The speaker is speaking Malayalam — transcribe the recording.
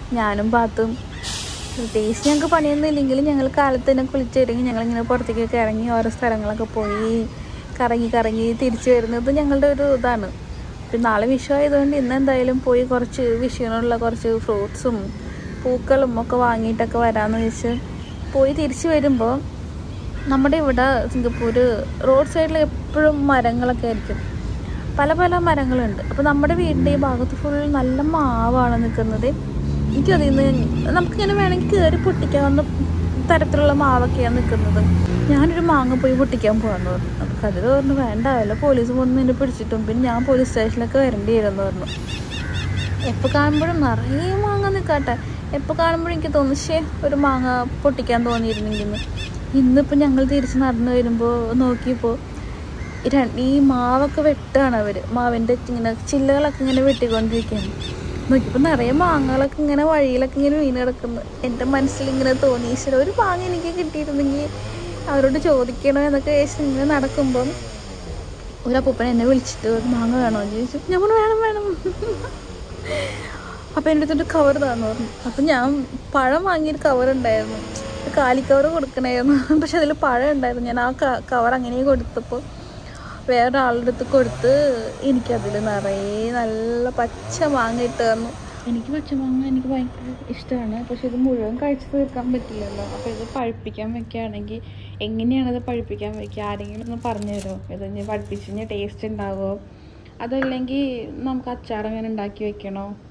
ഞാനും പാത്തും പ്രത്യേകിച്ച് ഞങ്ങൾക്ക് പണിയൊന്നും ഇല്ലെങ്കിലും ഞങ്ങൾ കാലത്ത് തന്നെ കുളിച്ചൊരുങ്ങി ഞങ്ങളിങ്ങനെ പുറത്തേക്കൊക്കെ ഇറങ്ങി ഓരോ സ്ഥലങ്ങളൊക്കെ പോയി കറങ്ങി കറങ്ങി തിരിച്ചു വരുന്നത് ഞങ്ങളുടെ ഒരു ഇതാണ് പിന്നെ നാളെ വിഷു ആയതുകൊണ്ട് ഇന്ന് എന്തായാലും പോയി കുറച്ച് വിഷുവിനുള്ള കുറച്ച് ഫ്രൂട്ട്സും പൂക്കളും ഒക്കെ വാങ്ങിയിട്ടൊക്കെ വരാമെന്ന് വെച്ച് പോയി തിരിച്ചു വരുമ്പോൾ നമ്മുടെ ഇവിടെ സിംഗപ്പൂർ റോഡ് സൈഡിൽ എപ്പോഴും മരങ്ങളൊക്കെ ആയിരിക്കും പല പല മരങ്ങളുണ്ട് അപ്പോൾ നമ്മുടെ വീടിൻ്റെ ഈ ഭാഗത്ത് ഫുൾ നല്ല മാവാണ് നിൽക്കുന്നത് എനിക്കതിൽ നിന്ന് നമുക്കിങ്ങനെ വേണമെങ്കിൽ കയറി പൊട്ടിക്കാവുന്ന തരത്തിലുള്ള മാവൊക്കെയാണ് നിൽക്കുന്നത് ഞാനൊരു മാങ്ങ പോയി പൊട്ടിക്കാൻ പോകാമെന്ന് പറഞ്ഞു അപ്പോൾ കതിർ പറഞ്ഞു വേണ്ട വല്ല പോലീസ് വന്ന് എന്നെ പിടിച്ചിട്ടും പിന്നെ ഞാൻ പോലീസ് സ്റ്റേഷനിലൊക്കെ വരേണ്ടി വരുമെന്ന് പറഞ്ഞു എപ്പോൾ കാണുമ്പോഴും നിറയെ മാങ്ങ നിൽക്കാട്ടെ എപ്പോൾ കാണുമ്പോഴും എനിക്ക് തോന്നും ശേ ഒരു മാങ്ങ പൊട്ടിക്കാൻ തോന്നിയിരുന്നെങ്കിൽ ഇന്നിപ്പോൾ ഞങ്ങൾ തിരിച്ച് നടന്നു വരുമ്പോൾ നോക്കിയപ്പോൾ ര- ഈ മാവൊക്കെ വെട്ടാണ് അവർ മാവിൻ്റെ ഇങ്ങനെ ചില്ലകളൊക്കെ ഇങ്ങനെ വെട്ടിക്കൊണ്ടിരിക്കുകയാണ് നോക്കിയപ്പോൾ നിറയെ മാങ്ങകളൊക്കെ ഇങ്ങനെ വഴിയിലൊക്കെ ഇങ്ങനെ വീണ് കിടക്കുന്നു എൻ്റെ മനസ്സിൽ ഇങ്ങനെ തോന്നി ഈശ്വര ഒരു മാങ്ങ എനിക്ക് കിട്ടിയിരുന്നെങ്കിൽ അവരോട് ചോദിക്കണോ എന്നൊക്കെ വിചാരിച്ച് ഇങ്ങനെ നടക്കുമ്പം ഒരു അപ്പൂപ്പൻ എന്നെ വിളിച്ചിട്ട് ഒരു മാങ്ങ വേണോ എന്ന് ചോദിച്ചു ഞാൻ പറഞ്ഞു വേണം വേണം അപ്പം എൻ്റെ അടുത്തൊരു കവർ താന്ന് പറഞ്ഞു അപ്പം ഞാൻ പഴം വാങ്ങിയൊരു കവർ ഉണ്ടായിരുന്നു ഒരു കാലിക്കവർ കൊടുക്കണമായിരുന്നു പക്ഷെ അതിൽ പഴം ഉണ്ടായിരുന്നു ഞാൻ ആ കവർ അങ്ങനെ കൊടുത്തപ്പോൾ വേറൊരാളുടെ അടുത്ത് കൊടുത്ത് എനിക്കതിൽ നിറയെ നല്ല പച്ച മാങ്ങ ഇട്ട് തന്നു എനിക്ക് പച്ചമാങ്ങ എനിക്ക് ഭയങ്കര ഇഷ്ടമാണ് പക്ഷെ ഇത് മുഴുവൻ കഴിച്ചു തീർക്കാൻ പറ്റില്ലല്ലോ അപ്പോൾ ഇത് പഴുപ്പിക്കാൻ വെക്കുകയാണെങ്കിൽ എങ്ങനെയാണത് പഴുപ്പിക്കാൻ വെക്കുക ആരെങ്കിലും ഒന്ന് പറഞ്ഞു തരുമോ ഇത് ഇനി പഴുപ്പിച്ച് കഴിഞ്ഞാൽ ടേസ്റ്റ് ഉണ്ടാവുമോ അതല്ലെങ്കിൽ നമുക്ക് അച്ചാർ അങ്ങനെ ഉണ്ടാക്കി വെക്കണോ